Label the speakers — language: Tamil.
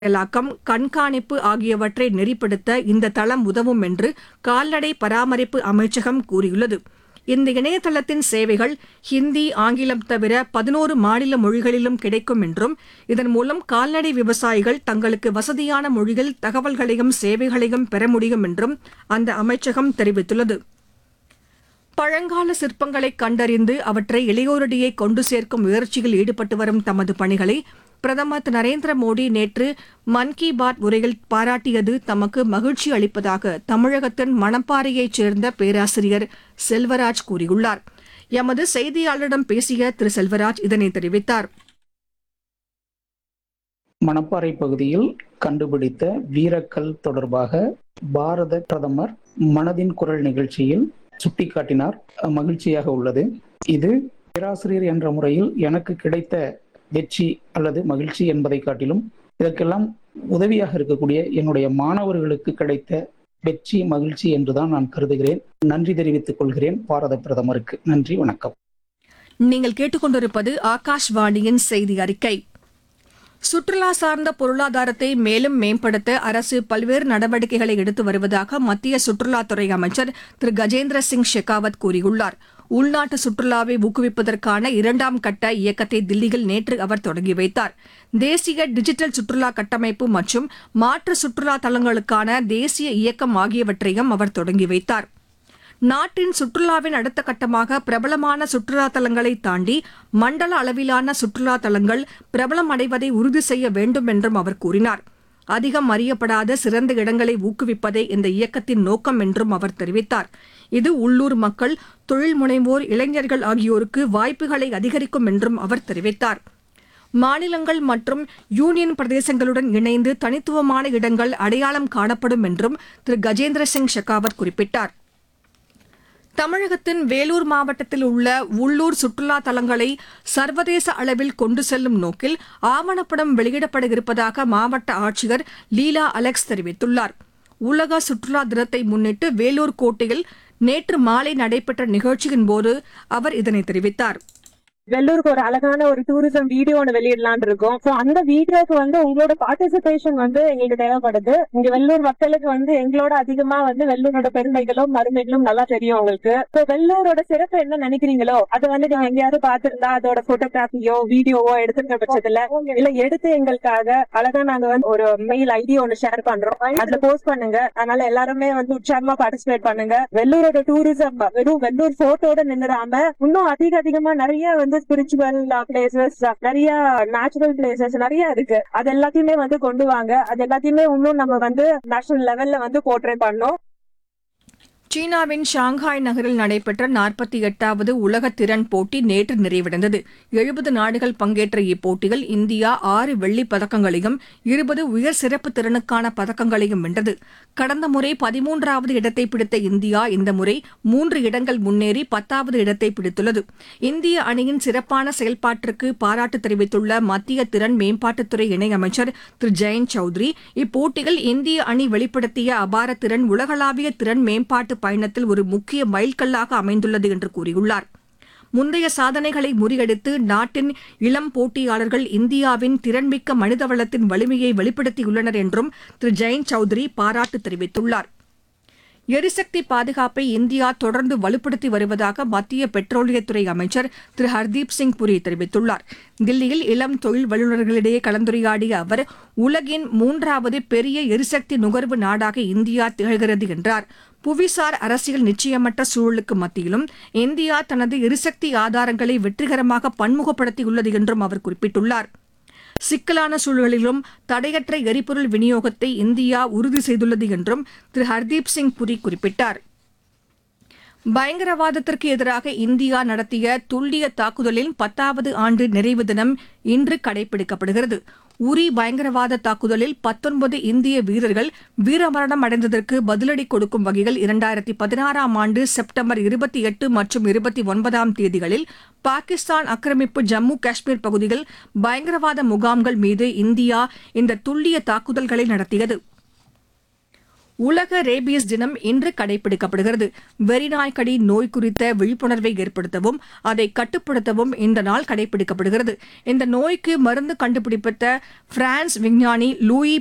Speaker 1: செயலாக்கம் கண்காணிப்பு ஆகியவற்றை நெறிப்படுத்த இந்த தளம் உதவும் என்று கால்நடை பராமரிப்பு அமைச்சகம் கூறியுள்ளது இந்த இணையதளத்தின் சேவைகள் ஹிந்தி ஆங்கிலம் தவிர பதினோரு மாநில மொழிகளிலும் கிடைக்கும் என்றும் இதன் மூலம் கால்நடை விவசாயிகள் தங்களுக்கு வசதியான மொழியில் தகவல்களையும் சேவைகளையும் பெற முடியும் என்றும் அந்த அமைச்சகம் தெரிவித்துள்ளது பழங்கால சிற்பங்களை கண்டறிந்து அவற்றை இளையோரிடையே கொண்டு சேர்க்கும் முயற்சியில் ஈடுபட்டு வரும் தமது பணிகளை பிரதமர் திரு நரேந்திர மோடி நேற்று மன் கி பாத் உரையில் பாராட்டியது தமக்கு மகிழ்ச்சி அளிப்பதாக தமிழகத்தின் மணப்பாறையைச் சேர்ந்த பேராசிரியர் செல்வராஜ் கூறியுள்ளார் எமது செய்தியாளரிடம் பேசிய திரு செல்வராஜ் இதனை தெரிவித்தார்
Speaker 2: மணப்பாறை பகுதியில் கண்டுபிடித்த வீரக்கல் தொடர்பாக பாரத பிரதமர் மனதின் குரல் நிகழ்ச்சியில் சுட்டிக்காட்டினார் மகிழ்ச்சியாக உள்ளது இது பேராசிரியர் என்ற முறையில் எனக்கு கிடைத்த வெற்றி அல்லது மகிழ்ச்சி என்பதை காட்டிலும் இதற்கெல்லாம் உதவியாக இருக்கக்கூடிய என்னுடைய மாணவர்களுக்கு கிடைத்த வெற்றி மகிழ்ச்சி என்றுதான் நான் கருதுகிறேன் நன்றி தெரிவித்துக் கொள்கிறேன் பாரத பிரதமருக்கு நன்றி வணக்கம்
Speaker 1: நீங்கள் கேட்டுக்கொண்டிருப்பது ஆகாஷ்வாணியின் செய்தி அறிக்கை சுற்றுலா சார்ந்த பொருளாதாரத்தை மேலும் மேம்படுத்த அரசு பல்வேறு நடவடிக்கைகளை எடுத்து வருவதாக மத்திய சுற்றுலாத்துறை அமைச்சர் திரு கஜேந்திர சிங் ஷெகாவத் கூறியுள்ளார் உள்நாட்டு சுற்றுலாவை ஊக்குவிப்பதற்கான இரண்டாம் கட்ட இயக்கத்தை தில்லியில் நேற்று அவர் தொடங்கி வைத்தார் தேசிய டிஜிட்டல் சுற்றுலா கட்டமைப்பு மற்றும் மாற்று சுற்றுலா தலங்களுக்கான தேசிய இயக்கம் ஆகியவற்றையும் அவர் தொடங்கி வைத்தார் நாட்டின் சுற்றுலாவின் அடுத்த கட்டமாக பிரபலமான சுற்றுலா தலங்களை தாண்டி மண்டல அளவிலான சுற்றுலா தலங்கள் பிரபலம் அடைவதை உறுதி செய்ய வேண்டும் என்றும் அவர் கூறினார் அதிகம் அறியப்படாத சிறந்த இடங்களை ஊக்குவிப்பதே இந்த இயக்கத்தின் நோக்கம் என்றும் அவர் தெரிவித்தார் இது உள்ளூர் மக்கள் தொழில் முனைவோர் இளைஞர்கள் ஆகியோருக்கு வாய்ப்புகளை அதிகரிக்கும் என்றும் அவர் தெரிவித்தார் மாநிலங்கள் மற்றும் யூனியன் பிரதேசங்களுடன் இணைந்து தனித்துவமான இடங்கள் அடையாளம் காணப்படும் என்றும் திரு கஜேந்திர சிங் ஷெகாவத் குறிப்பிட்டார் தமிழகத்தின் வேலூர் மாவட்டத்தில் உள்ள உள்ளூர் சுற்றுலா தலங்களை சர்வதேச அளவில் கொண்டு செல்லும் நோக்கில் ஆவணப்படம் வெளியிடப்பட இருப்பதாக மாவட்ட ஆட்சியர் லீலா அலெக்ஸ் தெரிவித்துள்ளார் உலக சுற்றுலா தினத்தை முன்னிட்டு வேலூர் கோட்டையில் நேற்று மாலை நடைபெற்ற நிகழ்ச்சியின் போது அவர் இதனை தெரிவித்தார்
Speaker 3: வெள்ளூருக்கு ஒரு அழகான ஒரு டூரிசம் வீடியோ ஒன்று வெளியிடலாம்னு இருக்கோம் ஸோ அந்த வீடியோக்கு வந்து உங்களோட பார்ட்டிசிபேஷன் வந்து எங்களுக்கு தேவைப்படுது இங்க வெள்ளூர் மக்களுக்கு வந்து எங்களோட அதிகமா வந்து வெள்ளூரோட பெருமைகளும் மருமைகளும் நல்லா தெரியும் உங்களுக்கு ஸோ வெள்ளூரோட சிறப்பு என்ன நினைக்கிறீங்களோ அதை வந்து நீங்க எங்கேயாவது பார்த்திருந்தா அதோட போட்டோகிராஃபியோ வீடியோவோ எடுத்துக்கிற பட்சத்துல இல்ல எடுத்து எங்களுக்காக அழகா நாங்க வந்து ஒரு மெயில் ஐடி ஒன்னு ஷேர் பண்றோம் அதுல போஸ்ட் பண்ணுங்க அதனால எல்லாருமே வந்து உற்சாகமா பார்ட்டிசிபேட் பண்ணுங்க வெள்ளூரோட டூரிசம் வெறும் வெள்ளூர் போட்டோட நின்னுடாம இன்னும் அதிக அதிகமா நிறைய வந்து ஸ்பிரிச்சுவல் பிளேசஸ் நிறைய நேச்சுரல் பிளேசஸ் நிறைய இருக்கு அது எல்லாத்தையுமே வந்து கொண்டு வாங்க அது எல்லாத்தையுமே இன்னும் நம்ம வந்து நேஷனல் லெவல்ல வந்து போர்ட்ரே பண்ணோம்
Speaker 1: சீனாவின் ஷாங்காய் நகரில் நடைபெற்ற நாற்பத்தி எட்டாவது உலக திறன் போட்டி நேற்று நிறைவடைந்தது எழுபது நாடுகள் பங்கேற்ற இப்போட்டியில் இந்தியா ஆறு வெள்ளிப் பதக்கங்களையும் இருபது உயர் சிறப்பு திறனுக்கான பதக்கங்களையும் வென்றது கடந்த முறை பதிமூன்றாவது இடத்தை பிடித்த இந்தியா இந்த முறை மூன்று இடங்கள் முன்னேறி பத்தாவது இடத்தை பிடித்துள்ளது இந்திய அணியின் சிறப்பான செயல்பாட்டிற்கு பாராட்டு தெரிவித்துள்ள மத்திய திறன் மேம்பாட்டுத்துறை இணையமைச்சர் திரு ஜெயந்த் சௌத்ரி இப்போட்டியில் இந்திய அணி வெளிப்படுத்திய அபார திறன் உலகளாவிய திறன் மேம்பாட்டு பயணத்தில் ஒரு முக்கிய மைல்கல்லாக அமைந்துள்ளது என்று கூறியுள்ளார் முந்தைய சாதனைகளை முறியடித்து நாட்டின் இளம் போட்டியாளர்கள் இந்தியாவின் திறன்மிக்க மனிதவளத்தின் வலிமையை வெளிப்படுத்தியுள்ளனர் என்றும் திரு ஜெயந்த் சௌத்ரி பாராட்டு தெரிவித்துள்ளார் எரிசக்தி பாதுகாப்பை இந்தியா தொடர்ந்து வலுப்படுத்தி வருவதாக மத்திய பெட்ரோலியத்துறை அமைச்சர் திரு ஹர்தீப் சிங் புரி தெரிவித்துள்ளார் தில்லியில் இளம் தொழில் வல்லுநர்களிடையே கலந்துரையாடிய அவர் உலகின் மூன்றாவது பெரிய எரிசக்தி நுகர்வு நாடாக இந்தியா திகழ்கிறது என்றார் புவிசார் அரசியல் நிச்சயமற்ற சூழலுக்கு மத்தியிலும் இந்தியா தனது எரிசக்தி ஆதாரங்களை வெற்றிகரமாக பன்முகப்படுத்தியுள்ளது என்றும் அவர் குறிப்பிட்டுள்ளார் சிக்கலான சூழலிலும் தடையற்ற எரிபொருள் விநியோகத்தை இந்தியா உறுதி செய்துள்ளது என்றும் திரு ஹர்தீப் சிங் புரி குறிப்பிட்டார் பயங்கரவாதத்திற்கு எதிராக இந்தியா நடத்திய துல்லிய தாக்குதலின் பத்தாவது ஆண்டு நிறைவு தினம் இன்று கடைபிடிக்கப்படுகிறது உரி பயங்கரவாத தாக்குதலில் பத்தொன்பது இந்திய வீரர்கள் வீரமரணம் அடைந்ததற்கு பதிலடி கொடுக்கும் வகையில் இரண்டாயிரத்தி பதினாறாம் ஆண்டு செப்டம்பர் இருபத்தி எட்டு மற்றும் இருபத்தி ஒன்பதாம் தேதிகளில் பாகிஸ்தான் ஆக்கிரமிப்பு ஜம்மு காஷ்மீர் பகுதியில் பயங்கரவாத முகாம்கள் மீது இந்தியா இந்த துல்லிய தாக்குதல்களை நடத்தியது உலக ரேபீஸ் தினம் இன்று கடைபிடிக்கப்படுகிறது வெறிநாய்க்கடி நோய் குறித்த விழிப்புணர்வை ஏற்படுத்தவும் அதை கட்டுப்படுத்தவும் இந்த நாள் கடைபிடிக்கப்படுகிறது இந்த நோய்க்கு மருந்து கண்டுபிடித்த பிரான்ஸ் விஞ்ஞானி லூயி